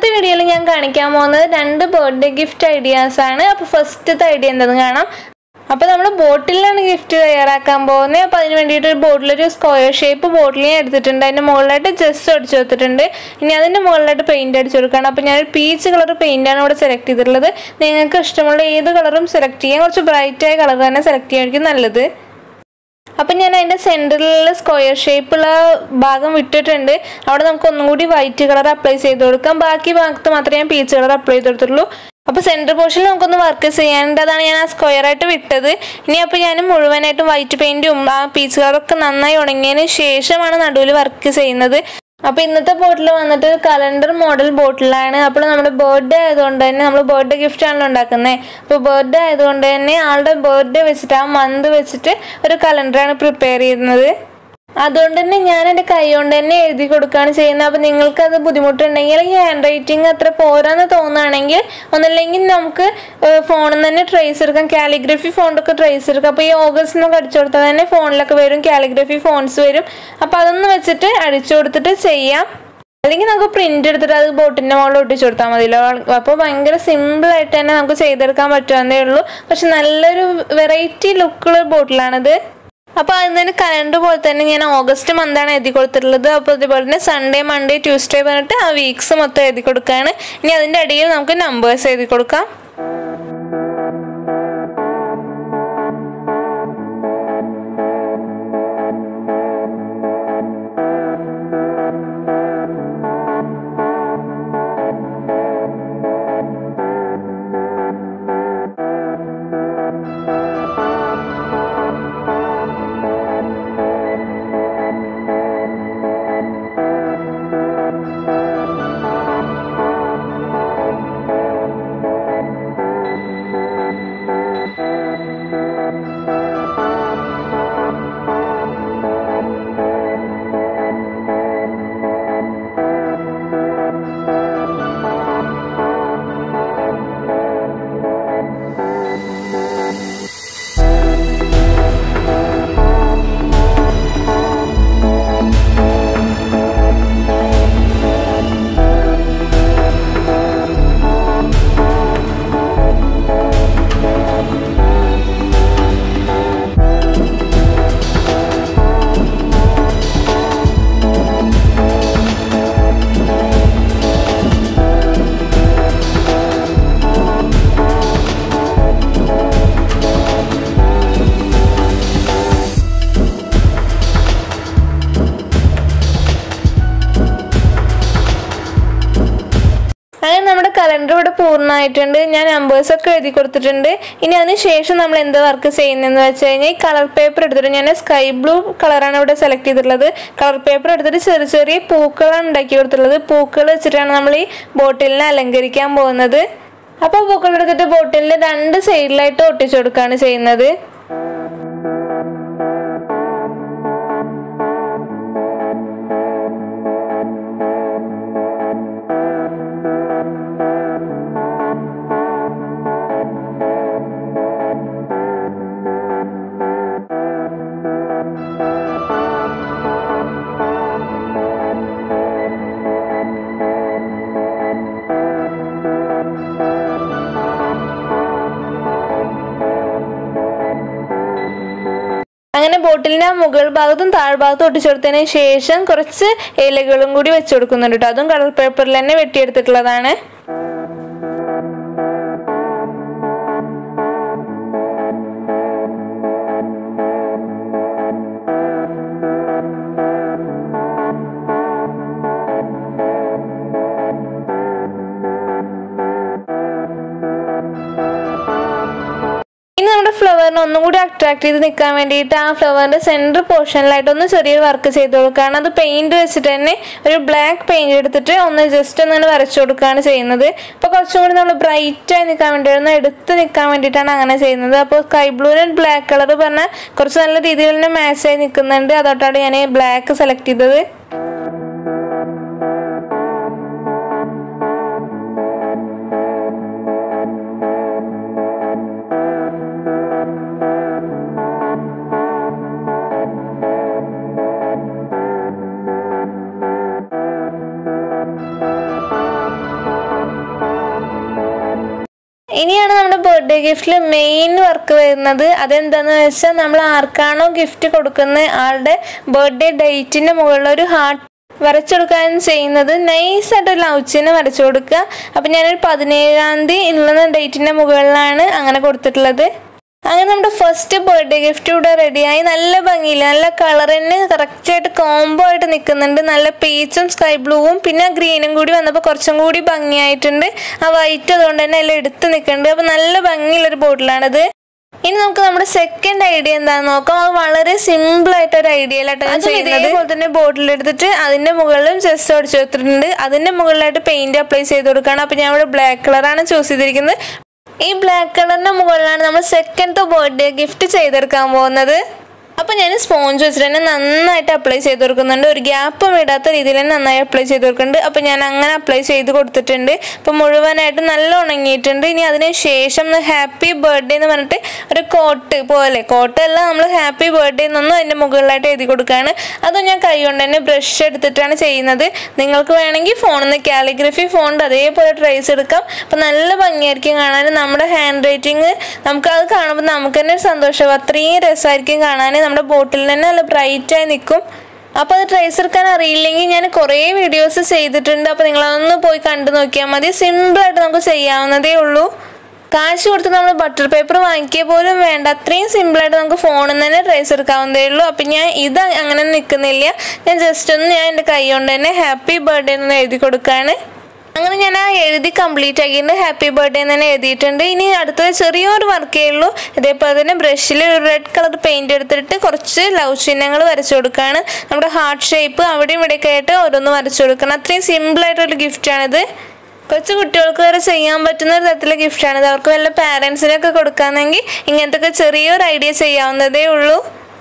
ഇന്നത്തെ വീഡിയോയിൽ ഞാൻ കാണിക്കാൻ പോകുന്നത് രണ്ട് ബർത്ത്ഡേ ഗിഫ്റ്റ് ഐഡിയാസ് ആണ് അപ്പോൾ ഫസ്റ്റത്തെ ഐഡിയ എന്താണെന്ന് കാണാം അപ്പോൾ നമ്മൾ ബോട്ടിലാണ് ഗിഫ്റ്റ് തയ്യാറാക്കാൻ പോകുന്നത് അപ്പോൾ അതിന് വേണ്ടിയിട്ട് ഒരു ബോട്ടിലൊരു സ്ക്വയർ ഷേപ്പ് ബോട്ടിൽ ഞാൻ എടുത്തിട്ടുണ്ട് അതിൻ്റെ മുകളിലായിട്ട് ജസ്റ്റ് അടിച്ചു കൊടുത്തിട്ടുണ്ട് ഇനി അതിൻ്റെ മുകളിലായിട്ട് പെയിൻറ് അടിച്ചു കൊടുക്കണം അപ്പോൾ ഞാനൊരു പീച്ച് കളർ പെയിൻ്റാണ് ഇവിടെ സെലക്ട് ചെയ്തിട്ടുള്ളത് നിങ്ങൾക്ക് ഇഷ്ടമുള്ള ഏത് കളറും സെലക്ട് ചെയ്യാം കുറച്ച് ബ്രൈറ്റായ കളർ തന്നെ സെലക്ട് ചെയ്യാനായിരിക്കും നല്ലത് അപ്പം ഞാൻ അതിൻ്റെ സെൻറ്ററിൽ സ്ക്വയർ ഷേപ്പുള്ള ഭാഗം വിട്ടിട്ടുണ്ട് അവിടെ നമുക്ക് ഒന്നും കൂടി വൈറ്റ് കളർ അപ്ലൈ ചെയ്ത് കൊടുക്കാം ബാക്കി ഭാഗത്ത് മാത്രമേ ഞാൻ പീച്ച് കളർ അപ്ലൈ ചെയ്ത് കൊടുത്തുള്ളൂ അപ്പോൾ സെൻറ്റർ പോർഷനിൽ നമുക്കൊന്ന് വർക്ക് ചെയ്യാനുണ്ട് അതാണ് ഞാൻ ആ സ്ക്വയർ ആയിട്ട് വിട്ടത് ഇനി അപ്പോൾ ഞാൻ മുഴുവനായിട്ടും വൈറ്റ് പെയിൻറ്റും ആ പീച്ച് കളറൊക്കെ നന്നായി ഉണങ്ങിയതിന് ശേഷമാണ് നടുവിൽ വർക്ക് ചെയ്യുന്നത് അപ്പോൾ ഇന്നത്തെ ബോട്ടിൽ വന്നിട്ട് കലണ്ടർ മോഡൽ ബോട്ടിലാണ് അപ്പോൾ നമ്മുടെ ബർത്ത്ഡേ ആയതുകൊണ്ട് തന്നെ നമ്മൾ ബർത്ത്ഡേ ഗിഫ്റ്റ് ആണല്ലോ ഉണ്ടാക്കുന്നത് അപ്പോൾ ബർത്ത്ഡേ ആയതുകൊണ്ട് തന്നെ ആളുടെ ബർത്ത്ഡേ വെച്ചിട്ട് ആ മന്ത് വെച്ചിട്ട് ഒരു കലണ്ടറാണ് പ്രിപ്പയർ ചെയ്യുന്നത് അതുകൊണ്ട് തന്നെ ഞാൻ എൻ്റെ കൈ കൊണ്ട് തന്നെ എഴുതി കൊടുക്കുകയാണ് ചെയ്യുന്നത് അപ്പോൾ നിങ്ങൾക്ക് അത് ബുദ്ധിമുട്ടുണ്ടെങ്കിൽ ഈ ഹാൻഡ് റൈറ്റിംഗ് അത്ര പോരാന്ന് തോന്നുകയാണെങ്കിൽ ഒന്നല്ലെങ്കിൽ നമുക്ക് ഫോണിൽ നിന്ന് തന്നെ ട്രേസ് എടുക്കാം കാലിഗ്രഫി ഫോണ്ടൊക്കെ ട്രേസ് എടുക്കാം അപ്പോൾ ഈ ഓഗസ്റ്റ് എന്നൊക്കെ അടിച്ചു കൊടുത്താൽ തന്നെ ഫോണിലൊക്കെ വരും കാലിഗ്രഫി ഫോൺസ് വരും അപ്പോൾ അതൊന്ന് വെച്ചിട്ട് അടിച്ചു കൊടുത്തിട്ട് ചെയ്യാം അല്ലെങ്കിൽ നമുക്ക് പ്രിന്റ് എടുത്തിട്ട് അത് ബോട്ടിന്റെ മുകളിൽ ഒട്ടിച്ചു കൊടുത്താൽ മതിയല്ലോ അപ്പോൾ ഭയങ്കര സിമ്പിൾ ആയിട്ട് തന്നെ നമുക്ക് ചെയ്തെടുക്കാൻ പറ്റുമെന്നേ ഉള്ളൂ പക്ഷെ നല്ലൊരു വെറൈറ്റി ലുക്കുള്ള ബോട്ടിലാണിത് അപ്പോൾ അതിന് കലണ്ടർ പോലെ തന്നെ ഞാൻ ഓഗസ്റ്റ് മന്താണ് എഴുതി കൊടുത്തിട്ടുള്ളത് അപ്പോൾ അതുപോലെ തന്നെ സൺഡേ മൺഡേ ട്യൂസ്ഡേ പറഞ്ഞിട്ട് ആ വീക്സ് മൊത്തം എഴുതി കൊടുക്കുകയാണ് ഇനി അതിൻ്റെ അടിയിൽ നമുക്ക് നമ്പേഴ്സ് എഴുതി കൊടുക്കാം അങ്ങനെ നമ്മുടെ കലണ്ടർ ഇവിടെ പൂർണ്ണമായിട്ടുണ്ട് ഞാൻ നമ്പേഴ്സ് ഒക്കെ എഴുതി കൊടുത്തിട്ടുണ്ട് ഇനി അതിന് ശേഷം നമ്മൾ എന്ത് വർക്ക് ചെയ്യുന്നതെന്ന് വെച്ച് കഴിഞ്ഞാൽ ഈ കളർ പേപ്പർ എടുത്തിട്ട് ഞാൻ സ്കൈ ബ്ലൂ കളറാണ് ഇവിടെ സെലക്ട് ചെയ്തിട്ടുള്ളത് കളർ പേപ്പർ എടുത്തിട്ട് ചെറിയ ചെറിയ പൂക്കളാണ് ഉണ്ടാക്കി കൊടുത്തിട്ടുള്ളത് പൂക്കൾ വെച്ചിട്ടാണ് നമ്മൾ ഈ ബോട്ടിലിനെ അലങ്കരിക്കാൻ പോകുന്നത് അപ്പോൾ പൂക്കൾ എടുത്തിട്ട് ബോട്ടിലിൻ്റെ രണ്ട് സൈഡിലായിട്ട് ഒട്ടിച്ചു കൊടുക്കുകയാണ് ചെയ്യുന്നത് അങ്ങനെ ബോട്ടിലിന്റെ ആ മുകൾ ഭാഗത്തും താഴ്ഭാഗത്തും ഒട്ടിച്ചെടുത്തതിന് ശേഷം കുറച്ച് ഇലകളും കൂടി വെച്ച് കൊടുക്കുന്നുണ്ട് കേട്ടോ അതും കളർ പേപ്പറിൽ തന്നെ വെട്ടിയെടുത്തിട്ടുള്ളതാണ് ഇനി നമ്മുടെ ഫ്ലവറിനെ ഒന്നും കൂടി അട്രാക്ട് ചെയ്ത് നിൽക്കാൻ വേണ്ടിയിട്ട് ആ ഫ്ലവറിന്റെ സെൻറ്റർ പോർഷനിലായിട്ട് ഒന്ന് ചെറിയൊരു വർക്ക് ചെയ്ത് കൊടുക്കുകയാണ് അത് പെയിന്റ് വെച്ചിട്ട് തന്നെ ഒരു ബ്ലാക്ക് പെയിന്റ് എടുത്തിട്ട് ഒന്ന് ജസ്റ്റ് ഒന്ന് വരച്ചു കൊടുക്കുകയാണ് ചെയ്യുന്നത് അപ്പോൾ കുറച്ചും കൂടി നമ്മൾ ബ്രൈറ്റ് ആയി നിൽക്കാൻ വേണ്ടി ഒന്ന് എടുത്ത് നിൽക്കാൻ വേണ്ടിയിട്ടാണ് അങ്ങനെ ചെയ്യുന്നത് അപ്പോൾ സ്കൈ ബ്ലൂവിന് ബ്ലാക്ക് കളർ പറഞ്ഞാൽ കുറച്ച് നല്ല രീതിയിൽ തന്നെ മാച്ച് ആയി നിൽക്കുന്നുണ്ട് അതോട്ടാണ് ഞാൻ ബ്ലാക്ക് സെലക്ട് ചെയ്തത് ബർത്ത്ഡേ ഗിഫ്റ്റിൽ മെയിൻ വർക്ക് വരുന്നത് അതെന്താന്ന് വെച്ചാൽ നമ്മൾ ആർക്കാണോ ഗിഫ്റ്റ് കൊടുക്കുന്ന ആളുടെ ബർത്ത്ഡേ ഡേറ്റിന്റെ മുകളിൽ ഒരു ഹാർട്ട് വരച്ചെടുക്കാൻ ചെയ്യുന്നത് നൈസായിട്ട് ഒരു ലവ് ചിഹ്നം വരച്ചു കൊടുക്കുക അപ്പം ഞാനൊരു പതിനേഴാം തീയതി ഇന്നുന്ന ഡേറ്റിന്റെ മുകളിലാണ് അങ്ങനെ കൊടുത്തിട്ടുള്ളത് അങ്ങനെ നമ്മുടെ ഫസ്റ്റ് ബർത്ത്ഡേ ഗിഫ്റ്റ് ഇവിടെ റെഡിയായി നല്ല ഭംഗിയില്ല നല്ല കളർ തന്നെ കറക്റ്റായിട്ട് കോംബോ ആയിട്ട് നിൽക്കുന്നുണ്ട് നല്ല പീച്ചും സ്കൈ ബ്ലൂവും പിന്നെ ഗ്രീനും കൂടി വന്നപ്പോൾ കുറച്ചും കൂടി ഭംഗിയായിട്ടുണ്ട് ആ വൈറ്റ് അതുകൊണ്ട് തന്നെ എല്ലാം എടുത്ത് നിൽക്കുന്നുണ്ട് അപ്പോൾ നല്ല ഭംഗിയുള്ളൊരു ബോട്ടിലാണത് ഇനി നമുക്ക് നമ്മുടെ സെക്കൻഡ് ഐഡിയ എന്താണെന്ന് നോക്കാം അത് വളരെ സിമ്പിൾ ആയിട്ട് ഒരു ഐഡിയയിലായിട്ട് ഞാൻ ചെയ്യുന്നത് ഇതേപോലെ തന്നെ ബോട്ടിൽ എടുത്തിട്ട് അതിന്റെ മുകളിലും ജസ്റ്റ് അടിച്ചു കൊടുത്തിട്ടുണ്ട് അതിന്റെ മുകളിലായിട്ട് പെയിന്റ് അപ്ലൈ ചെയ്ത് കൊടുക്കുകയാണ് അപ്പോൾ ഞാൻ ഇവിടെ ബ്ലാക്ക് കളറാണ് ചൂസ് ചെയ്തിരിക്കുന്നത് ഈ ബ്ലാക്ക് കളറിന്റെ മുകളിലാണ് നമ്മൾ സെക്കൻഡ് ബർത്ത്ഡേ ഗിഫ്റ്റ് ചെയ്തെടുക്കാൻ പോകുന്നത് അപ്പോൾ ഞാൻ സ്പോഞ്ച് വെച്ചിട്ട് തന്നെ നന്നായിട്ട് അപ്ലൈ ചെയ്ത് കൊടുക്കുന്നുണ്ട് ഒരു ഗ്യാപ്പും ഇടാത്ത രീതിയിൽ തന്നെ നന്നായി അപ്ലൈ ചെയ്ത് കൊടുക്കുന്നുണ്ട് അപ്പോൾ ഞാൻ അങ്ങനെ അപ്ലൈ ചെയ്ത് കൊടുത്തിട്ടുണ്ട് അപ്പോൾ മുഴുവനായിട്ട് നല്ല ഉണങ്ങിയിട്ടുണ്ട് ഇനി അതിന് ശേഷം ഹാപ്പി ബർത്ത്ഡേ എന്ന് പറഞ്ഞിട്ട് ഒരു കോട്ട് പോലെ കോട്ടല്ല നമ്മൾ ഹാപ്പി ബർത്ത്ഡേ എന്നൊന്നും അതിൻ്റെ മുകളിലായിട്ട് എഴുതി കൊടുക്കുകയാണ് അതും ഞാൻ കൈ കൊണ്ട് തന്നെ ബ്രഷ് എടുത്തിട്ടാണ് ചെയ്യുന്നത് നിങ്ങൾക്ക് വേണമെങ്കിൽ ഫോണിൽ നിന്ന് കാലിഗ്രഫി ഫോണിൽ അതേപോലെ ട്രേസ് എടുക്കാം അപ്പോൾ നല്ല ഭംഗിയായിരിക്കും കാണാൻ നമ്മുടെ ഹാൻഡ് റൈറ്റിംഗ് നമുക്ക് അത് കാണുമ്പോൾ നമുക്ക് തന്നെ ഒരു സന്തോഷമാവും അത്രയും രസമായിരിക്കും കാണാൻ നമ്മുടെ ബോട്ടിൽ തന്നെ നല്ല ബ്രൈറ്റായി നിൽക്കും അപ്പോൾ അത് ട്രേസ് എടുക്കാൻ അറിയില്ലെങ്കിൽ ഞാൻ കുറേ വീഡിയോസ് ചെയ്തിട്ടുണ്ട് അപ്പോൾ നിങ്ങളതൊന്ന് പോയി കണ്ടു നോക്കിയാൽ മതി സിമ്പിളായിട്ട് നമുക്ക് ചെയ്യാവുന്നതേ ഉള്ളൂ കാശ് കൊടുത്ത് നമ്മൾ ബട്ടർ പേപ്പർ വാങ്ങിക്കുക പോലും വേണ്ട അത്രയും സിമ്പിളായിട്ട് നമുക്ക് ഫോണിൽ നിന്ന് തന്നെ ട്രേസ് എടുക്കാവുന്നതേ ഉള്ളൂ അപ്പം ഞാൻ ഇത് അങ്ങനെ നിൽക്കുന്നില്ല ഞാൻ ജസ്റ്റ് ഒന്ന് ഞാൻ എൻ്റെ കൈ കൊണ്ട് തന്നെ ഹാപ്പി ബർത്ത്ഡേ എന്ന് എഴുതി കൊടുക്കുകയാണ് അങ്ങനെ ഞാൻ ആ എഴുതി കംപ്ലീറ്റ് ആക്കിയിട്ട് ഹാപ്പി ബർത്ത്ഡേ എന്ന് തന്നെ എഴുതിയിട്ടുണ്ട് ഇനി അടുത്തത് ചെറിയൊരു വർക്കേ ഉള്ളൂ ഇതേപോലെ തന്നെ ബ്രഷിൽ ഒരു റെഡ് കളർ പെയിന്റ് എടുത്തിട്ട് കുറച്ച് ലവ് ചിഹ്നങ്ങൾ വരച്ചു കൊടുക്കുകയാണ് നമ്മുടെ ഹാർട്ട് ഷേപ്പ് അവിടെയും ഇവിടെയൊക്കെ ആയിട്ട് ഓരോന്ന് വരച്ചു കൊടുക്കണം അത്രയും സിമ്പിളായിട്ടൊരു ഗിഫ്റ്റാണിത് കൊച്ചു കുട്ടികൾക്ക് വരെ ചെയ്യാൻ പറ്റുന്ന ഒരു തരത്തിലെ ഗിഫ്റ്റാണിത് അവർക്ക് വല്ല പാരൻസിനൊക്കെ കൊടുക്കാമെങ്കിൽ ഇങ്ങനത്തെ ഒക്കെ ചെറിയൊരു ഐഡിയ ചെയ്യാവുന്നതേ ഉള്ളൂ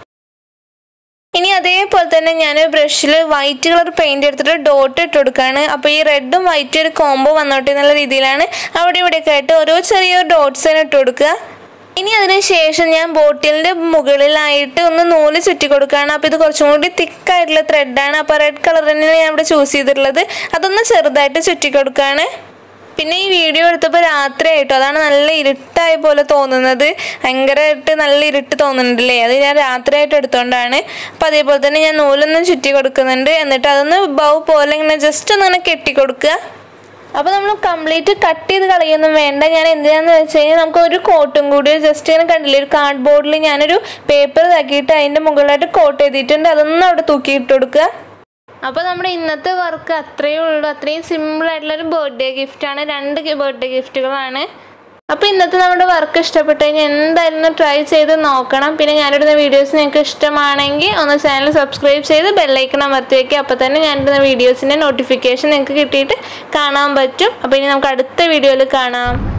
ഇനി അതേപോലെ തന്നെ ഞാൻ ബ്രഷിൽ വൈറ്റ് കളർ പെയിന്റ് എടുത്തിട്ട് ഡോട്ട് ഇട്ട് കൊടുക്കുകയാണ് അപ്പോൾ ഈ റെഡും വൈറ്റും ഒരു കോംബോ വന്നോട്ടെ എന്നുള്ള രീതിയിലാണ് അവിടെ ഇവിടെയൊക്കെ ആയിട്ട് ഓരോ ചെറിയൊരു ഡോട്ട്സ് തന്നെ ഇട്ട് കൊടുക്കുക ഇനി അതിന് ശേഷം ഞാൻ ബോട്ടിലിൻ്റെ മുകളിലായിട്ട് ഒന്ന് നൂല് ചുറ്റി കൊടുക്കുകയാണ് അപ്പോൾ ഇത് കുറച്ചും കൂടി തിക്കായിട്ടുള്ള ത്രെഡാണ് അപ്പോൾ റെഡ് കളർ തന്നെയാണ് ഞാൻ ഇവിടെ ചൂസ് ചെയ്തിട്ടുള്ളത് അതൊന്ന് ചെറുതായിട്ട് ചുറ്റി കൊടുക്കുകയാണ് പിന്നെ ഈ വീഡിയോ എടുത്തപ്പോൾ രാത്രി ആയിട്ടോ അതാണ് നല്ല ഇരുട്ടായ പോലെ തോന്നുന്നത് ഭയങ്കരമായിട്ട് നല്ല ഇരുട്ട് തോന്നുന്നുണ്ടല്ലേ അത് ഞാൻ രാത്രിയായിട്ട് എടുത്തോണ്ടാണ് അപ്പം അതേപോലെ തന്നെ ഞാൻ നൂലൊന്നും ചുറ്റി കൊടുക്കുന്നുണ്ട് എന്നിട്ട് അതൊന്ന് ബൗ പോലെ ഇങ്ങനെ ജസ്റ്റ് ഒന്ന് ഇങ്ങനെ കെട്ടി കൊടുക്കുക അപ്പോൾ നമ്മൾ കംപ്ലീറ്റ് കട്ട് ചെയ്ത് കളയൊന്നും വേണ്ട ഞാൻ എന്തിനാന്ന് വെച്ച് കഴിഞ്ഞാൽ നമുക്ക് ഒരു കോട്ടും കൂടി ജസ്റ്റ് ഇങ്ങനെ കണ്ടില്ലേ ഒരു കാർഡ് ബോർഡിൽ ഞാനൊരു പേപ്പർ ഇതാക്കിയിട്ട് അതിൻ്റെ മുകളിലായിട്ട് കോട്ട് ചെയ്തിട്ടുണ്ട് അതൊന്നും അവിടെ തൂക്കിയിട്ട് കൊടുക്കുക അപ്പോൾ നമ്മുടെ ഇന്നത്തെ വർക്ക് അത്രയേ ഉള്ളൂ അത്രയും സിമ്പിൾ ആയിട്ടുള്ള ഒരു ബർത്ത്ഡേ ഗിഫ്റ്റാണ് രണ്ട് ബർത്ത്ഡേ ഗിഫ്റ്റുകളാണ് അപ്പോൾ ഇന്നത്തെ നമ്മുടെ വർക്ക് ഇഷ്ടപ്പെട്ടു കഴിഞ്ഞാൽ എന്തായാലും ഒന്ന് ട്രൈ ചെയ്ത് നോക്കണം പിന്നെ ഞാനിടുന്ന വീഡിയോസ് നിങ്ങൾക്ക് ഇഷ്ടമാണെങ്കിൽ ഒന്ന് ചാനൽ സബ്സ്ക്രൈബ് ചെയ്ത് ബെല്ലൈക്കൺ അമർത്തി വയ്ക്കുക അപ്പോൾ തന്നെ ഞാനിടുന്ന വീഡിയോസിൻ്റെ നോട്ടിഫിക്കേഷൻ നിങ്ങൾക്ക് കിട്ടിയിട്ട് കാണാൻ പറ്റും അപ്പോൾ ഇനി നമുക്ക് അടുത്ത വീഡിയോയിൽ കാണാം